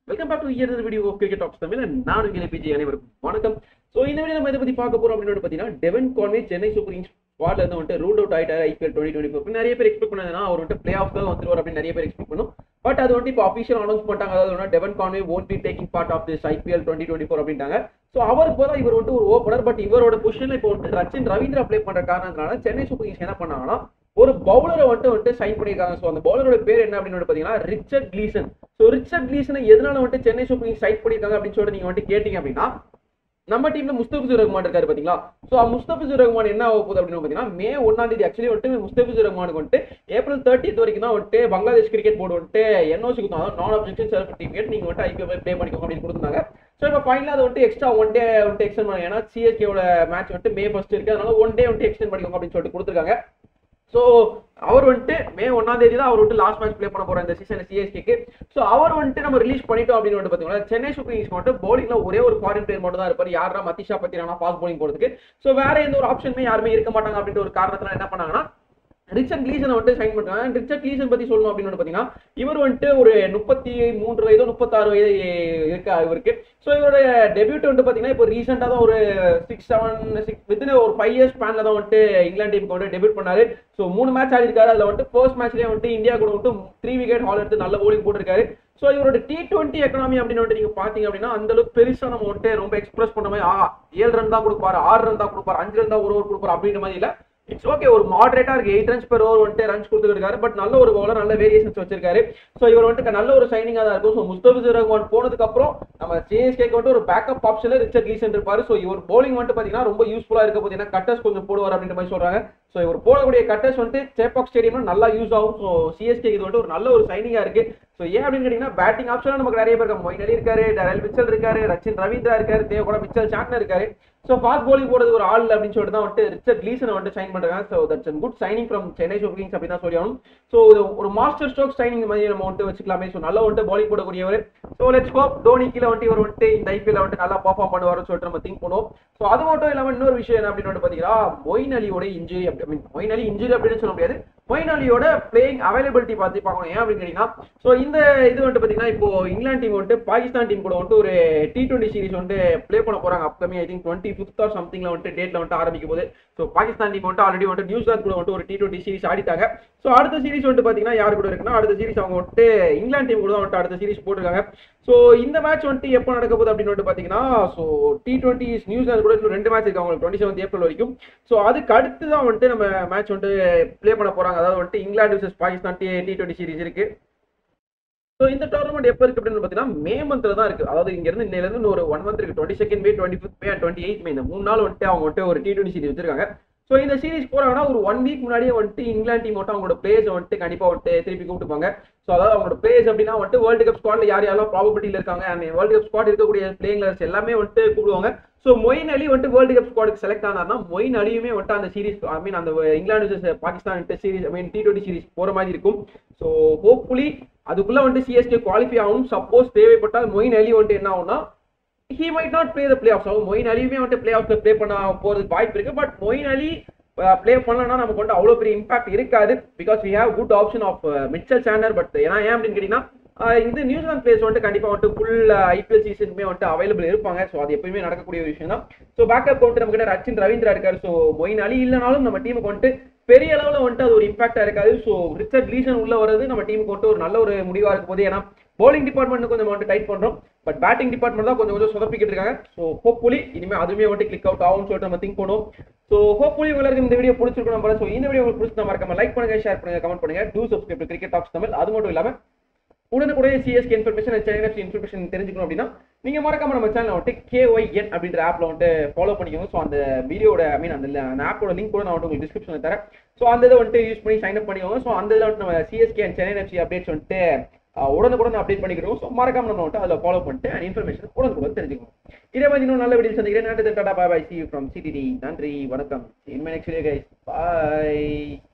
welcome back to your video of cricket talks Tamil நான் உங்கள் PG அனைவருக்கும் வணக்கம் ஸோ இந்த வீடியோ நம்ம இதை பத்தி பார்க்க போறோம் அப்படின்னு பார்த்தீங்கன்னா Devon Conway Chennai Super Kings ஸ்குவாட்ல இருந்து வந்துட்டு ரூல் அவுட் ஆயிட்டாரு ஐபிஎல் டுவெண்ட்டி டுவெண்ட்டி ஃபோர் நிறைய பேர் எக்ஸ்பெக்ட் பண்ணதுனா அவர் வந்துட்டு பிளே ஆஃப் தான் வந்துருவார் அப்படின்னு நிறைய பேர் எக்ஸ்பெக்ட் பண்ணும் பட் அது வந்துட்டு இப்போ அஃபிஷியல் அனௌன்ஸ் பண்ணிட்டாங்க அதாவது Devon Conway won't be taking part of this IPL twenty twenty four அப்படின்ட்டாங்க ஸோ அவருக்கு போதா இவர் வந்துட்டு ஒரு ஓப்பனர் பட் இவரோட பொசிஷன்ல இப்போ வந்துட்டு ரச்சின் ரவீந்திரா ப்ளே பண்ற காரணத்தினால சென்னை சூப்பர் கிங்ஸ் என்ன பண்ணாங்கன்னா ஒரு பவுலரை வந்துட்டு வந்துட்டு சைன் பண்ணியிருக்காங்க ஸோ அந்த பவுலரோட பேர் என்ன அப்படின்னு பார்த்தீங்கன்னா ரிச்சர்ட் கிளீசன் ஸோ ரிச்சர்ட் கிளீசனை எதனால வந்துட்டு சென்னை சூப்பர் கிங்ஸ் சைன் பண்ணியிருக்காங்க அப்படின்னு சொல்லிட்டு நீங்க வந்துட்டு கேட்டீங்க அப்படின்னா நம்ம டீம்ல முஸ்தபிசுர் ரஹ்மான் இருக்காரு பாத்தீங்களா சோ முஸ்தபிசுர் ரஹ்மான் என்ன ஆக போகுது அப்படின்னு பாத்தீங்கன்னா மே ஒன்னாம் தேதி ஆக்சுவலி வந்துட்டு முஸ்தபிசுர் ரஹ்மானுக்கு வந்துட்டு ஏப்ரல் தேர்ட்டித் வரைக்கும் தான் வந்துட்டு பங்களாதேஷ் கிரிக்கெட் போர்டு வந்துட்டு என்ஓசி கொடுத்தாங்க நான் அப்ஜெக்ஷன் செல்ஃப் டிக்கெட் நீங்க வந்துட்டு ஐபிஎல் ப்ளே பண்ணிக்கோங்க அப்படின்னு கொடுத்தாங்க ஸோ இப்போ ஃபைனலாக அதை வந்துட்டு எக்ஸ்ட்ரா ஒன் டே வந்துட்டு எக்ஸ்டெண்ட் பண்ணாங்க ஏன்னா சிஎஸ்கேவோட மேட்ச் வந்துட்டு மே ஃபர்ஸ்ட் இருக்கு அதனால ஒன் டே வந்துட்டு எக்ஸ்டெண்ட் பண்ணிக்கோங்க அப்படின்னு சொல்லிட்டு கொடுத்துருக்காங்க ஸோ அவர் வந்துட்டு மே ஒன்னாம் தேதி தான் அவர் வந்துட்டு லாஸ்ட் மேட்ச் ப்ளே பண்ண போற இந்த சீசன் சிஎஸ்கேக்கு ஸோ அவர் வந்துட்டு நம்ம ரிலீஸ் பண்ணிட்டோம் அப்படின்னு வந்து பார்த்தீங்கன்னா சென்னை சூப்பர் கிங்ஸ் மட்டும் பவுலிங்ல ஒரே ஒரு ஃபாரின் பிளேயர் மட்டும் தான் இருப்பார் யாரா மத்திஷா பத்திரானா ஃபாஸ்ட் பவுலிங் போறதுக்கு ஸோ வேற எந்த ஒரு ஆப்ஷனுமே யாருமே இருக்க மாட்டாங்க அப்படின்ற ஒரு காரணத்துல என்ன பண்ணாங்கன்னா ரிச்சர்ட் கிளீசனை வந்துட்டு சைன் பண்ணுறாங்க ரிச்சர்ட் கிளீசன் பத்தி சொல்லணும் அப்படின்னு பார்த்தீங்கன்னா இவர் வந்துட்டு ஒரு முப்பத்தி மூன்று வயதோ முப்பத்தாறு வயது இருக்கு இவருக்கு ஸோ இவரோட டெபியூட் வந்துட்டு பார்த்தீங்கன்னா இப்போ ரீசெண்டாக தான் ஒரு சிக்ஸ் செவன் சிக்ஸ் வித்தின் ஒரு ஃபைவ் இயர்ஸ் ஸ்பேனில் தான் வந்துட்டு இங்கிலாந்து டீமுக்கு வந்து டெபியூட் பண்ணாரு ஸோ மூணு மேட்ச் ஆடிருக்காரு அதில் வந்துட்டு ஃபர்ஸ்ட் மேட்ச்லேயே வந்துட்டு இந்தியா கூட வந்துட்டு த்ரீ விக்கெட் ஹால் எடுத்து நல்ல போலிங் போட்டிருக்காரு ஸோ இவரோட டி டுவெண்ட்டி எக்கனாமி அப்படின்னு வந்துட்டு நீங்க பாத்தீங்க அப்படின்னா அந்த அளவுக்கு பெருசா நம்ம வந்துட்டு ரொம்ப எக்ஸ்பிரஸ் பண்ண மாதிரி ஆ ஏழு ரன் தான் கொடுப்பாரு ஆறு ரன் தான் கொடுப்பாரு அஞ்சு ரன் தான் ஒரு ஓவர் கொடுப்பாரு அப்படின்ற மாதிரி இல்ல இட்ஸ் ஓகே ஒரு மாடரேட்டா இருக்கு எயிட் ரன்ஸ் பெர் ஓவர் வந்துட்டு ரன்ஸ் கொடுத்துருக்காரு பட் நல்ல ஒரு பவுலர் நல்ல வேரியேஷன்ஸ் வச்சிருக்காரு ஸோ இவர் வந்துட்டு நல்ல ஒரு சைனிங்கா தான் இருக்கும் ஸோ முஸ்தபிசுர் ரஹ்மான் போனதுக்கு அப்புறம் நம்ம சிஎஸ்கேக்கு வந்துட்டு ஒரு பேக்கப் ஆப்ஷன்ல ரிச்சர்ட் கீசன் இருப்பாரு ஸோ இவர் போலிங் வந்துட்டு பாத்தீங்கன்னா ரொம்ப யூஸ்ஃபுல்லா இருக்க போது ஏன்னா கட்டர்ஸ் கொஞ்சம் போடுவார் அப்படின்ற மாதிரி சொல்றாங்க ஸோ இவர் போடக்கூடிய கட்டர்ஸ் வந்துட்டு சேப்பாக் ஸ்டேடியம்ல நல்லா யூஸ் ஆகும் ஸோ சிஎஸ்கே இது வந்துட்டு ஒரு நல்ல ஒரு சைனிங்கா இருக்கு ஸோ ஏன் அப்படின்னு கேட்டீங்கன்னா பேட்டிங் ஆப்ஷன் நமக்கு நிறைய பேர் இருக்காங்க மொயின் அலி இருக்காரு டரல் மிச்சல் இருக்காரு ரச்சின் ரவீந்திரா இருக்காரு தேவகோட மிச்சல் சாட்னர் இருக்காரு ஸோ ஃபாஸ்ட் போலிங் போடுறது ஒரு ஆள் அப்படின்னு சொல்லிட்டு தான் வந்துட்டு ரிச்சர்ட் லீசனை வந்துட்டு சைன் பண்றாங்க so that's good signing from Chennai Super Kings அப்படி தான் சொல்லி ஆகணும் ஸோ ஒரு மாஸ்டர் ஸ்ட்ரோக் சைனிங் மாதிரி நம்ம வந்துட்டு வச்சுக்கலாமே ஸோ நல்லா வந்துட்டு போலிங் போடக்கூடியவர் ஸோ லெட்ஸ் ஹோப் தோனி கீழே வந்துட்டு இவர் வந்துட்டு இந்த ஐபிஎல் வந்துட்டு நல்லா பர்ஃபார்ம் பண்ணுவார்னு சொல்லிட்டு நம்ம திங்க் பண்ணுவோம் ஸோ அது மட்டும் இல்லாமல் இன்னொரு விஷயம் என்ன அப்படின்னு வந்து பார்த்தீங்கன்னா மொயின் அலியோட இன்ஜுரி அப்படி மீன் மொயின் அலி இன்ஜுரி அப்படின்னு சொல்ல முடியாது மொயின் அலியோட பிளேயிங் அவைலபிலிட்டி பார்த்து பார்க்கணும் ஏன் அப்படின்னு கேட்டீங்கன்னா ஸோ இந்த இது வந்துட்டு பார்த்தீங்கன்னா இப்போ இங்கிலாந்து டீம் வந்துட்டு பாகிஸ்தான் டீம் கூட வந்துட்டு ஒரு டி டுவெண்ட்டி சீரிஸ் வந்துட்டு ப்ளே பண்ண போறாங்க upcoming I think twenty fifth or சம்திங்ல வந்துட்டு டேட்ல வந்துட்டு ஆரம்பிக்கும் போது ஸோ பாகிஸ்தான் டீம் வந்துட்டு ஆல்ரெடி வந்துட்டு நியூசிலாந்து கூட வந்துட்டு ஒரு டி டுவெண்ட்டி சீரிஸ் ஆடிட்டாங்க ஸோ அடுத்த சீரிஸ் வந்துட்டு பார்த்தீங்கன்னா யார் கூட இருக்குன்னா அடுத்த சீரிஸ் அவங்க வந்துட்டு இங்கிலாந்து டீம் கூட தான் வந்துட்டு அடுத்த சீரிஸ் போட்டிருக்காங்க ஸோ இந்த மேட்ச் வந்துட்டு எப்போ நடக்க போகுது அப்படின்னு வந்துட்டு பார்த்தீங்கன்னா ஸோ டி டுவெண்ட்டி நியூசிலாந்து கூட இன்னும் ரெண்டு மேட்ச் இருக்கு அவங்களுக்கு டுவெண்ட்டி செவன்த் ஏப்ரல் வரைக்கும் ஸோ அதுக்கு அடுத்து தான் வந்துட்டு நம்ம மேட்ச் வந்துட்டு ப்ளே பண்ண போறாங்க அதாவது வந்துட்டு England versus Pakistan T T twenty series இருக்கு ஸோ இந்த டோர்னமெண்ட் எப்போ இருக்கு அப்படின்னு பார்த்தீங்கன்னா மே மந்த்ல தான் இருக்கு அதாவது இங்க இருந்து இன்னையில இருந்து ஒரு ஒன் மந்த் இருக்கு twenty second May twenty fifth May twenty eighth May இந்த மூணு நாள் வந்துட்டு அவங்க வந்துட்டு ஒரு டி டுவெண்ட்டி சீரிஸ் வச்சிருக்காங்க ஸோ இந்த சீரிஸ் போறாங்கன்னா ஒரு ஒன் வீக் முன்னாடியே வந்துட்டு இங்கிலாந்து டீம் மட்டும் அவங்களோட பிளேயர்ஸ் வந்துட்டு கண்டிப்பா வந்துட்டு திருப்பி கூப்பிட்டுப்பாங்க ஸோ அதாவது அவங்களோட பிளேயர்ஸ் அப்படின்னா வந்துட்டு வேர்ல்டு கப் ஸ்குவாட்ல யார் யாரெல்லாம் ப்ராபபிலிட்டியில் இருக்காங்க அண்ட் வேர்ல்டு கப் ஸ்குவாட் இருக்கக்கூடிய பிளேயர்ஸ் எல்லாமே வந்துட்டு கூப்பிடுவாங்க ஸோ மொயின் அலி வந்துட்டு வேர்ல்டு கப் ஸ்குவாடுக்கு செலக்ட் ஆனார்னா மொயின் அலியுமே வந்துட்டு அந்த சீரிஸ் ஐ மீன் அந்த England Pakistan series I mean T twenty series போற மாதிரி இருக்கும் ஸோ ஹோப்ஃபுல்லி அதுக்குள்ள வந்துட்டு சிஎஸ்கே குவாலிஃபை ஆகும் சப்போஸ் தேவைப்பட்டால் மொயின் அலி வந்துட்டு என்ன ஆகும்னா he might not play the play off ஆகும் மொயின் அலியுமே வந்துட்டு பிளே ஆஃப்ல ப்ளே பண்ண போறதுக்கு வாய்ப்பு இருக்கு பட் மொயின் அலி ப்ளே பண்ணலன்னா நமக்கு வந்து அவ்வளோ பெரிய இம்பாக்ட் இருக்காது because we have good option of Mitchell Santner but ஏன்னா ஏன் அப்படின்னு கேட்டீங்கன்னா இது நியூசிலாந்து பிளேஸ் வந்துட்டு கண்டிப்பாக வந்துட்டு ஃபுல் ஐபிஎல் சீசனுமே வந்துட்டு அவைலபிள் இருப்பாங்க ஸோ அது எப்பயுமே நடக்கக்கூடிய ஒரு விஷயம் தான் ஸோ பேக்கப் வந்துட்டு நம்ம கிட்ட ரச்சின் ரவீந்திரா இருக்காரு ஸோ மொயின் அலி இல்லைனாலும் நம்ம டீமுக்கு வந்துட்டு பெரிய அளவில் வந்துட்டு அது ஒரு இம்பாக்டா இருக்காது ஸோ ரிச்சர்ட் லீசன் உள்ள வர்றது நம்ம டீமுக்கு வந்துட்டு ஒரு நல்ல ஒரு முடிவா இருக்கும் போது ஏன்னா போலிங் டிபார்ட்மெண்ட் கொஞ்சம் வந்துட்டு டைட் பண்றோம் பட் பேட்டிங் டிபார்ட்மெண்ட் தான் கொஞ்சம் கொஞ்சம் சொதப்பிக்கிட்டு இருக்காங்க ஸோ ஹோப்ஃபுல்லி இனிமேல் அதுவுமே வந்துட்டு கிளிக் அவுட் ஆகும்னு சொல்லிட்டு நம்ம திங்க் பண்ணுவோம் ஸோ ஹோப்ஃபுல்லி உங்களுக்கு இந்த வீடியோ பிடிச்சிருக்கும் நம்ம ஸோ இந்த வீடியோ உங்களுக்கு பிடிச்சிருந்தா மறக்காம லைக் பண்ணுங்க ஷேர் பண்ணுங்க கமெண்ட் பண்ணுங்க do subscribe cricket talks Tamil அது மட்டும் இல்லாம உடனுக்குடைய சிஎஸ்கே இன்ஃபர்மேஷன் சென்னை இன்ஃபர்மேஷன் தெரிஞ்சுக்கணும் அப்படின்னா நீங்க மறக்காம நம்ம சேனல் வந்துட்டு கேஒய்என் அப்படின்ற ஆப்ல வந்துட்டு ஃபாலோ பண்ணிக்கோங்க ஸோ அந்த வீடியோட ஐ மீன் அந்த அந்த ஆப்போட லிங்க் கூட நான் வந்துட்டு உங்களுக்கு டிஸ்கிரிப்ஷனில் தரேன் ஸோ அந்த இதை வந்துட்டு யூஸ் பண்ணி சைன் அப் பண்ணிக்கோங்க ஸோ அந்த இதில் வந்துட்டு நம்ம CSK and Chennai FC updates வந்துட்டு உடனுக்குடன் அப்டேட் பண்ணிக்கிறோம் ஸோ மறக்காம நம்ம வந்துட்டு அதில் ஃபாலோ பண்ணிட்டு அண்ட் இன்ஃபர்மேஷன் உடனுக்குடன் தெரிஞ்சுக்கணும் இதே மாதிரி இன்னும் நல்ல வீடியோ சந்திக்கிறேன் நன்றி tata bye bye see from CTT நன்றி வணக்கம் இன்மை நெக்ஸ்ட் வீடியோ கைஸ் பாய்